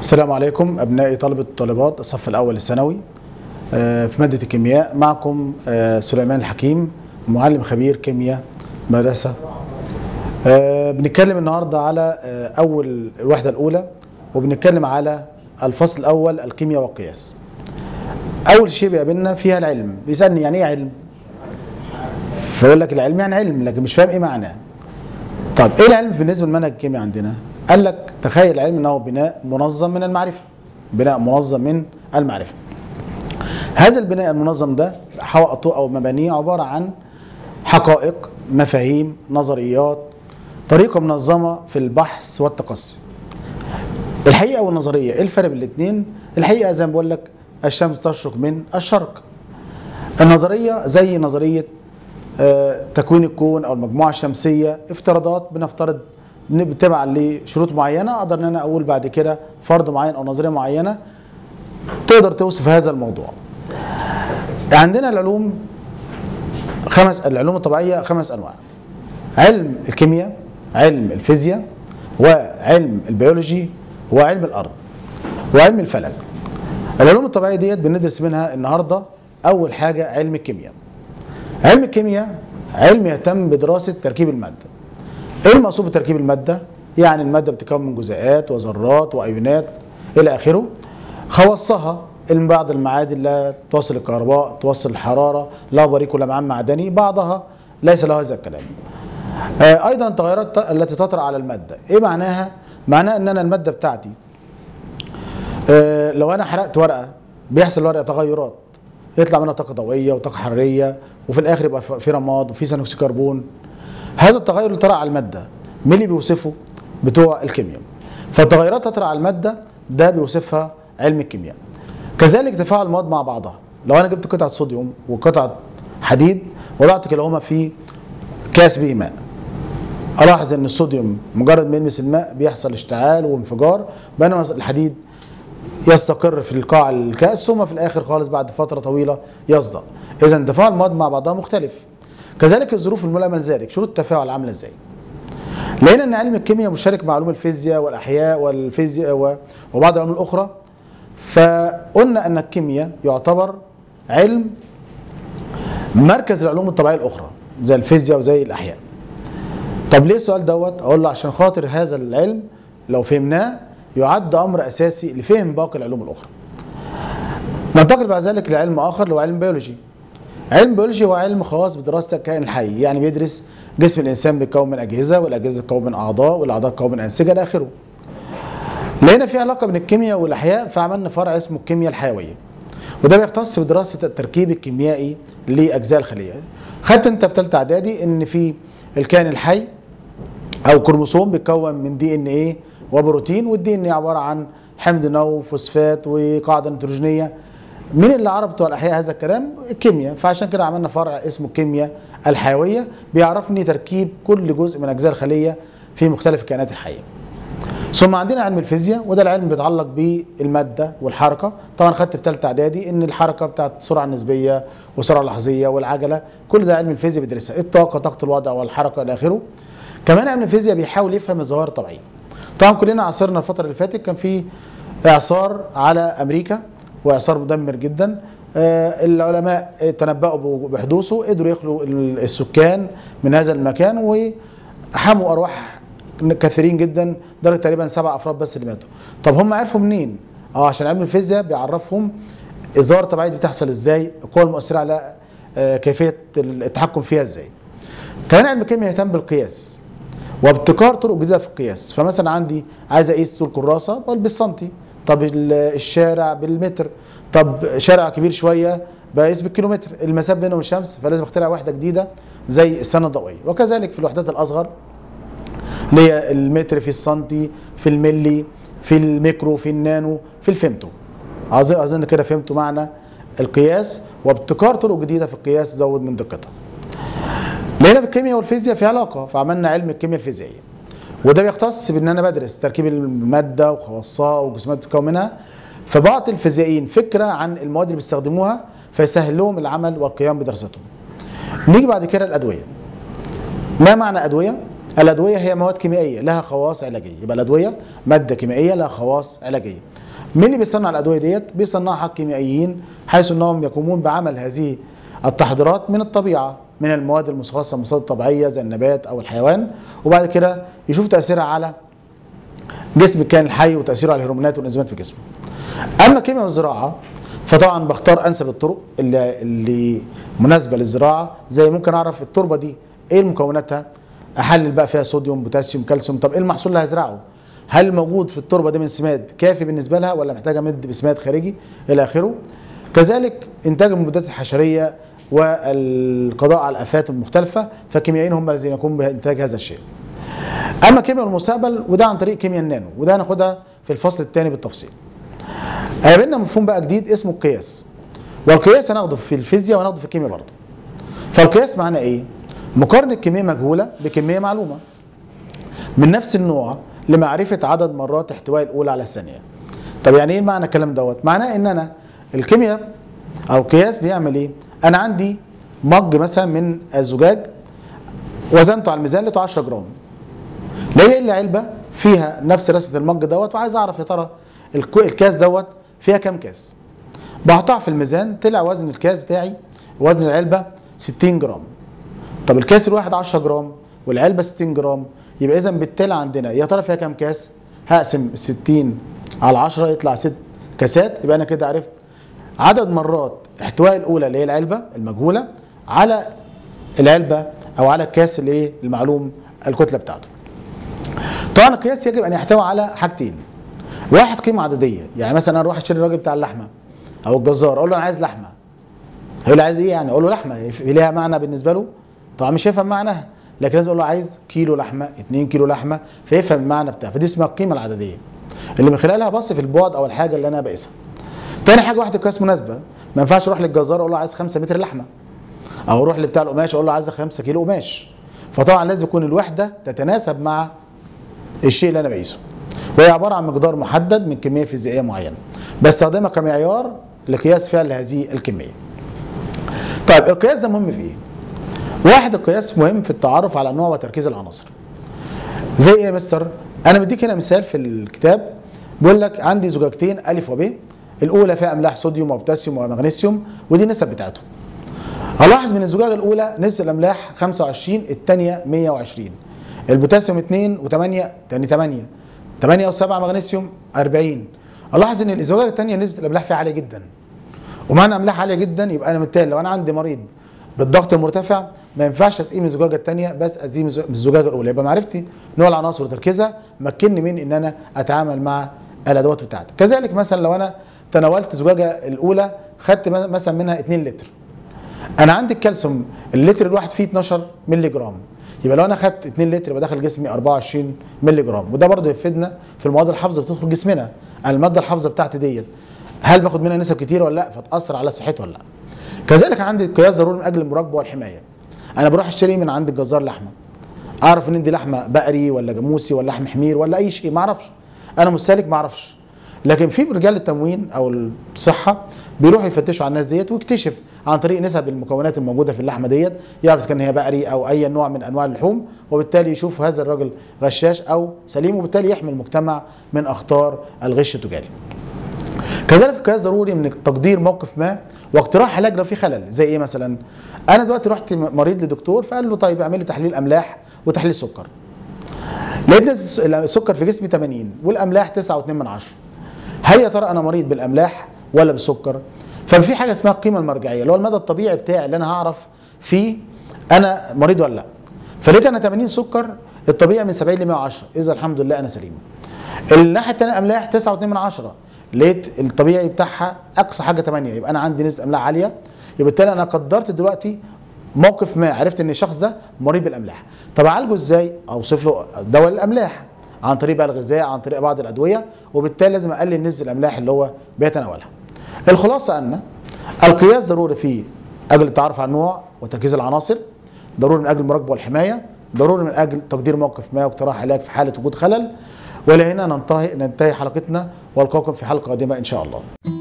السلام عليكم أبنائي طلبة وطالبات الصف الأول الثانوي آه، في مادة الكيمياء معكم آه، سليمان الحكيم معلم خبير كيمياء مدرسة آه، بنتكلم النهاردة على آه، أول الوحدة الأولى وبنتكلم على الفصل الأول الكيمياء والقياس أول شيء بيقابلنا فيها العلم بيسألني يعني إيه علم؟ فيقول لك العلم يعني علم لكن مش فاهم إيه معناه طب ايه العلم بالنسبه لمنهج الكيمياء عندنا؟ قال لك تخيل العلم انه بناء منظم من المعرفه. بناء منظم من المعرفه. هذا البناء المنظم ده حوائطه او مبانيه عباره عن حقائق، مفاهيم، نظريات، طريقه منظمه في البحث والتقصي. الحقيقه والنظريه ايه الفرق بين الاثنين؟ الحقيقه زي ما بقول لك الشمس تشرق من الشرق. النظريه زي نظريه آه، تكوين الكون او المجموعه الشمسيه افتراضات بنفترض إن بتبع لشروط معينه اقدر ان انا اقول بعد كده فرض معين او نظريه معينه تقدر توصف هذا الموضوع. عندنا العلوم خمس العلوم الطبيعيه خمس انواع. علم الكيمياء، علم الفيزياء، وعلم البيولوجي، وعلم الارض، وعلم الفلك. العلوم الطبيعيه ديت بندرس منها النهارده اول حاجه علم الكيمياء. علم الكيمياء علم يهتم بدراسة تركيب المادة ايه المقصود بتركيب المادة؟ يعني المادة بتتكون من جزيئات وذرات وايونات الى اخره خواصها ان بعض المعادن لا توصل الكهرباء توصل الحرارة لا بريق ولا معان معدني بعضها ليس له هذا الكلام آه ايضا التغيرات التي تطرأ على المادة ايه معناها؟ معناها ان انا المادة بتاعتي آه لو انا حرقت ورقة بيحصل ورقة تغيرات يطلع منها طاقه ضوئيه وطاقه حراريه وفي الاخر يبقى في رماد وفي ثاني اكسيد كربون هذا التغير اللي طرأ على الماده مين اللي بيوصفه بتوع الكيمياء فالتغيرات تطرأ على الماده ده بيوصفها علم الكيمياء كذلك تفاعل المواد مع بعضها لو انا جبت قطعه صوديوم وقطعه حديد وضعت كلاهما في كاس به ماء الاحظ ان الصوديوم مجرد ما يلمس الماء بيحصل اشتعال وانفجار بينما الحديد يستقر في القاع الكأس ثم في الآخر خالص بعد فترة طويلة يصدأ إذا تفاعل المواد مع بعضها مختلف كذلك الظروف الملائمة لذلك شروط التفاعل عاملة إزاي لقينا أن علم الكيمياء مشترك مع علوم الفيزياء والأحياء والفيزياء وبعض العلوم الأخرى فقلنا أن الكيمياء يعتبر علم مركز العلوم الطبيعية الأخرى زي الفيزياء وزي الأحياء طب ليه السؤال دوت أقول له عشان خاطر هذا العلم لو فهمناه يعد امر اساسي لفهم باقي العلوم الاخرى. ننتقل بعد ذلك لعلم اخر اللي هو علم بيولوجي. علم بيولوجي هو علم خاص بدراسه الكائن الحي، يعني بيدرس جسم الانسان بيتكون من اجهزه والاجهزه بتتكون من اعضاء والاعضاء بتتكون من انسجه الى اخره. لقينا في علاقه بين الكيمياء والاحياء فعملنا فرع اسمه الكيمياء الحيويه. وده بيختص بدراسه التركيب الكيميائي لاجزاء الخليه. خدت انت في ثالثه اعدادي ان في الكائن الحي او كروموسوم بيتكون من دي ان ايه وبروتين والدي ان عباره عن حمض نووي فوسفات وقاعده نيتروجينيه مين اللي عرف بتوع الاحياء هذا الكلام؟ الكيمياء فعشان كده عملنا فرع اسمه الكيمياء الحيويه بيعرفني تركيب كل جزء من اجزاء الخليه في مختلف الكائنات الحيه. ثم عندنا علم الفيزياء وده العلم بيتعلق بالماده والحركه، طبعا خدت في ثالثه اعدادي ان الحركه بتاعت السرعه النسبيه والسرعه اللحظيه والعجله كل ده علم الفيزياء بيدرسها، الطاقه طاقه الوضع والحركه الى اخره. كمان علم الفيزياء بيحاول يفهم الظواهر الطبيعيه. طبعا كلنا عاصرنا الفترة اللي فاتت كان في إعصار على أمريكا وإعصار مدمر جدا آه العلماء تنبأوا بحدوثه قدروا يخلوا السكان من هذا المكان وحموا أرواح كثيرين جدا درجة تقريبا سبع أفراد بس اللي ماتوا طب هم عرفوا منين؟ اه عشان علم الفيزياء بيعرفهم الظاهرة الطبيعية دي بتحصل ازاي القوى المؤثرة على آه كيفية التحكم فيها ازاي كمان علم الكيمياء يهتم بالقياس وابتكار طرق جديده في القياس فمثلا عندي عايز اقيس طول كراسه بقول بالسنتي طب الشارع بالمتر طب شارع كبير شويه بقيس بالكيلومتر المسافه بينهم الشمس فلازم اخترع وحده جديده زي السنه الضوئيه وكذلك في الوحدات الاصغر اللي هي المتر في السنتي في الملي في الميكرو في النانو في الفيمتو اظن كده فهمتوا معنى القياس وابتكار طرق جديده في القياس تزود من دقتها لقينا في الكيمياء والفيزياء في علاقه فعملنا علم الكيمياء الفيزيائيه وده بيختص بان انا بدرس تركيب الماده وخواصها وجسمات بتتكون منها فبعض الفيزيائيين فكره عن المواد اللي بيستخدموها فيسهل لهم العمل والقيام بدراستهم. نيجي بعد كده الادويه. ما معنى ادويه؟ الادويه هي مواد كيميائيه لها خواص علاجيه، يبقى الادويه ماده كيميائيه لها خواص علاجيه. مين اللي بيصنع الادويه ديت بيصنعها الكيميائيين حيث انهم يقومون بعمل هذه التحضيرات من الطبيعه من المواد المستخلصه من المصادر الطبيعيه زي النبات او الحيوان وبعد كده يشوف تاثيرها على جسم الكائن الحي وتاثيره على الهرمونات والانزيمات في جسمه. اما الكيمياء والزراعه فطبعا بختار انسب الطرق اللي, اللي مناسبه للزراعه زي ممكن اعرف التربه دي ايه مكوناتها احلل بقى فيها صوديوم بوتاسيوم كالسيوم طب ايه المحصول اللي هزرعه هل موجود في التربه دي من سماد كافي بالنسبه لها ولا محتاجه مد بسماد خارجي الى اخره كذلك انتاج المبيدات الحشريه والقضاء على الافات المختلفه فالكيميائيين هم الذين يقومون بانتاج هذا الشيء اما كيمياء المستقبل وده عن طريق كيمياء النانو وده هناخدها في الفصل الثاني بالتفصيل قابلنا مفهوم بقى جديد اسمه القياس والقياس هناخده في الفيزياء وهناخده في الكيمياء برضه فالقياس معناه ايه مقارنه كميه مجهوله بكميه معلومه من نفس النوع لمعرفه عدد مرات احتواء الاولى على الثانيه طب يعني ايه معنى الكلام دوت معناه ان انا الكيمياء او القياس بيعمل ايه انا عندي مج مثلا من الزجاج وزنته على الميزان لقيته 10 جرام لقيت لي علبه فيها نفس رسمه المج دوت وعايز اعرف يا ترى الكاس دوت فيها كام كاس بحطها في الميزان طلع وزن الكاس بتاعي وزن العلبه 60 جرام طب الكاس الواحد 10 جرام والعلبه 60 جرام يبقى اذا بالتالي عندنا يا ترى فيها كام كاس هقسم 60 على 10 يطلع 6 كاسات يبقى انا كده عرفت عدد مرات احتواء الاولى اللي هي العلبه المجهوله على العلبه او على الكاس اللي ايه المعلوم الكتله بتاعته طبعا القياس يجب ان يحتوي على حاجتين واحد قيمه عدديه يعني مثلا انا اروح اشتري الراجل بتاع اللحمه او الجزار اقول له انا عايز لحمه هيقول لي عايز ايه يعني اقول له لحمه ليها معنى بالنسبه له طبعا مش هيفهم معناها لكن لازم اقول له عايز كيلو لحمه 2 كيلو لحمه فيفهم المعنى بتاعها فدي اسمها القيمه العدديه اللي من خلالها بصف البعد او الحاجه اللي انا بقيسها تاني حاجه واحده قياس مناسبه ما ينفعش اروح للجزار اقول له عايز 5 متر لحمه او اروح لبتاع القماش اقول له عايز 5 كيلو قماش فطبعا لازم يكون الوحده تتناسب مع الشيء اللي انا بقيسه وهي عباره عن مقدار محدد من كميه فيزيائيه معينه بستخدمها كمعيار لقياس فعل هذه الكميه طيب القياس ده مهم في ايه واحد القياس مهم في التعرف على انواع وتركيز العناصر زي ايه يا مستر انا مديك هنا مثال في الكتاب بيقول لك عندي زجاجتين الف وب الاولى فيها املاح صوديوم وبوتاسيوم ومغنيسيوم ودي النسب بتاعتهم هلاحظ من الزجاجه الاولى نسبه الاملاح 25 الثانيه 120 البوتاسيوم 2 و8 تاني 8 8 و7 مغنيسيوم 40 الاحظ ان الزجاجه الثانيه نسبه الاملاح فيها عاليه جدا ومعنى املاح عاليه جدا يبقى انا بالتالي لو انا عندي مريض بالضغط المرتفع ما ينفعش اسقيه من الزجاجه الثانيه بس اسقيه من الزجاجه الاولى يبقى معرفتي نوع العناصر وتركيزها مكنني من ان انا اتعامل مع الادوات بتاعتي كذلك مثلا لو انا تناولت الزجاجه الاولى خدت مثلا منها 2 لتر انا عندي الكالسيوم اللتر الواحد فيه 12 مللي جرام يبقى لو انا خدت 2 لتر يبقى داخل جسمي 24 مللي جرام وده برضه يفيدنا في المواد الحافظه بتدخل جسمنا الماده الحافظه بتاعتي ديت هل باخد منها نسب كتير ولا لا فتاثر على صحتي ولا لا كذلك عندي قياس ضروري من اجل المراقبه والحمايه انا بروح اشتري من عند الجزار لحمه اعرف ان دي لحمه بقري ولا جاموسي ولا لحم حمير ولا اي شيء ما اعرفش انا مستهلك ما اعرفش لكن في رجال التموين او الصحه بيروحوا يفتشوا على الناس ديت ويكتشف عن طريق نسب المكونات الموجوده في اللحمه ديت يعرف اذا كان هي بقري او اي نوع من انواع اللحوم وبالتالي يشوف هذا الراجل غشاش او سليم وبالتالي يحمي المجتمع من اخطار الغش التجاري. كذلك القياس ضروري من تقدير موقف ما واقتراح علاج لو في خلل زي ايه مثلا؟ انا دلوقتي رحت مريض لدكتور فقال له طيب اعمل لي تحليل املاح وتحليل سكر. لقيت نسبه السكر في جسمي 80 والاملاح 9.2 من عشرة. هل يا ترى انا مريض بالاملاح ولا بالسكر؟ ففي حاجه اسمها القيمه المرجعيه اللي هو المدى الطبيعي بتاعي اللي انا هعرف فيه انا مريض ولا لا. فلقيت انا 80 سكر الطبيعي من 70 ل 110 اذا الحمد لله انا سليم. الناحيه الثانيه املاح 9.2 من عشرة لقيت الطبيعي بتاعها اقصى حاجه 8 يبقى انا عندي نسبه املاح عاليه يبقى بالتالي انا قدرت دلوقتي موقف ما عرفت ان الشخص ده مريض بالاملاح طب اعالجه ازاي اوصف له دواء الاملاح عن طريق بقى الغذاء عن طريق بعض الادويه وبالتالي لازم اقلل نسبه الاملاح اللي هو بيتناولها الخلاصه ان القياس ضروري في اجل التعرف على النوع وتركيز العناصر ضروري من اجل المراقبه والحمايه ضروري من اجل تقدير موقف ما واقتراح علاج في حاله وجود خلل ولهنا ننتهي ننتهي حلقتنا والقاكم في حلقه قادمه ان شاء الله